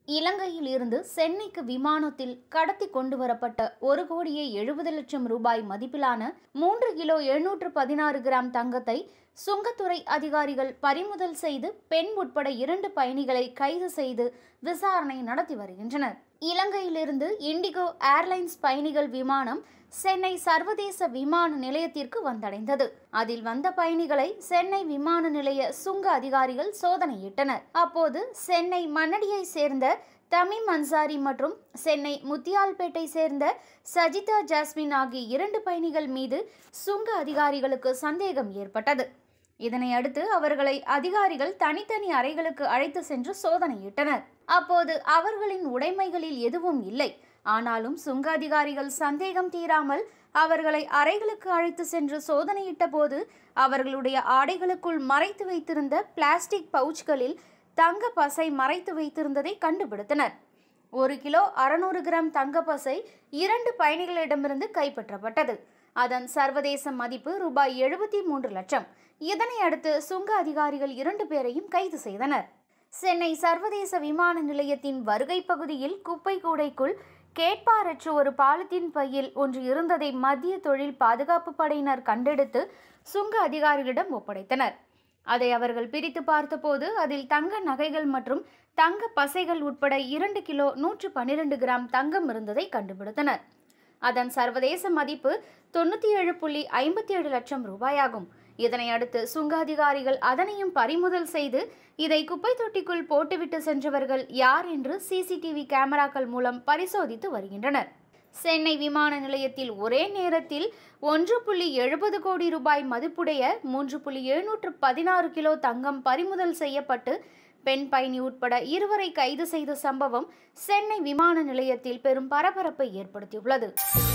இலங்கையில் இருந்து சென்னைக்கு விமானத்தில் கடத்தி கொண்டு வரப்பட்ட ஒரு கோடியே எழுபது லட்சம் ரூபாய் மதிப்பிலான மூன்று கிலோ எழுநூற்று பதினாறு கிராம் தங்கத்தை சுங்கத்துறை அதிகாரிகள் பறிமுதல் செய்து பெண் உட்பட இரண்டு பயணிகளை கைது செய்து விசாரணை நடத்தி வருகின்றனர் இலங்கையிலிருந்து இண்டிகோ ஏர்லைன்ஸ் பயணிகள் விமானம் சென்னை சர்வதேச விமான நிலையத்திற்கு வந்தடைந்தது அதில் வந்த பயணிகளை சென்னை விமான நிலைய சுங்க அதிகாரிகள் சோதனையிட்டனர் அப்போது சென்னை மண்ணடியை சேர்ந்த தமீம் அன்சாரி மற்றும் சென்னை முத்தியால்பேட்டை சேர்ந்த சஜிதா ஜாஸ்மின் ஆகிய இரண்டு பயணிகள் மீது சுங்க அதிகாரிகளுக்கு சந்தேகம் ஏற்பட்டது இதனை அடுத்து அவர்களை அதிகாரிகள் தனித்தனி அறைகளுக்கு அழைத்து சென்று சோதனையிட்டனர் அப்போது அவர்களின் உடைமைகளில் எதுவும் இல்லை ஆனாலும் சுங்க அதிகாரிகள் சந்தேகம் தீராமல் அவர்களை அறைகளுக்கு அழைத்து சென்று சோதனையிட்ட போது அவர்களுடைய ஆடைகளுக்குள் மறைத்து வைத்திருந்த பிளாஸ்டிக் பவுச்களில் தங்க பசை மறைத்து வைத்திருந்ததை கண்டுபிடித்தனர் ஒரு கிலோ அறுநூறு கிராம் தங்க பசை இரண்டு பயணிகளிடமிருந்து கைப்பற்றப்பட்டது அதன் சர்வதேச மதிப்பு ரூபாய் எழுபத்தி மூன்று லட்சம் இதனை அடுத்து சுங்க அதிகாரிகள் இரண்டு பேரையும் கைது செய்தனர் சென்னை சர்வதேச விமான நிலையத்தின் வருகை பகுதியில் குப்பை கூடைக்குள் கேட்பாரற்று ஒரு பாலித்தீன் பையில் ஒன்று இருந்ததை மத்திய தொழில் பாதுகாப்பு படையினர் கண்டெடுத்து சுங்க அதிகாரிகளிடம் ஒப்படைத்தனர் அதை அவர்கள் பிரித்து பார்த்தபோது அதில் தங்க நகைகள் மற்றும் தங்க பசைகள் உட்பட இரண்டு கிலோ நூற்று பன்னிரண்டு கிராம் தங்கம் இருந்ததை கண்டுபிடித்தனர் அதன் சர்வதேச மதிப்பு தொண்ணூற்றி ஏழு புள்ளி ஐம்பத்தி ஏழு லட்சம் ரூபாயாகும் இதனை அடுத்து சுங்க அதிகாரிகள் அதனையும் பறிமுதல் செய்து இதை குப்பை தொட்டிக்குள் போட்டுவிட்டு சென்றவர்கள் யார் என்று சிசிடிவி கேமராக்கள் மூலம் பரிசோதித்து வருகின்றனர் சென்னை விமான நிலையத்தில் ஒரே நேரத்தில் ஒன்று புள்ளி எழுபது கோடி ரூபாய் மதிப்புடைய மூன்று புள்ளி எழுநூற்று பதினாறு கிலோ தங்கம் பறிமுதல் செய்யப்பட்டு பெண் பயணி உட்பட இருவரை கைது செய்த சம்பவம் சென்னை விமான நிலையத்தில் பெரும் பரபரப்பை ஏற்படுத்தியுள்ளது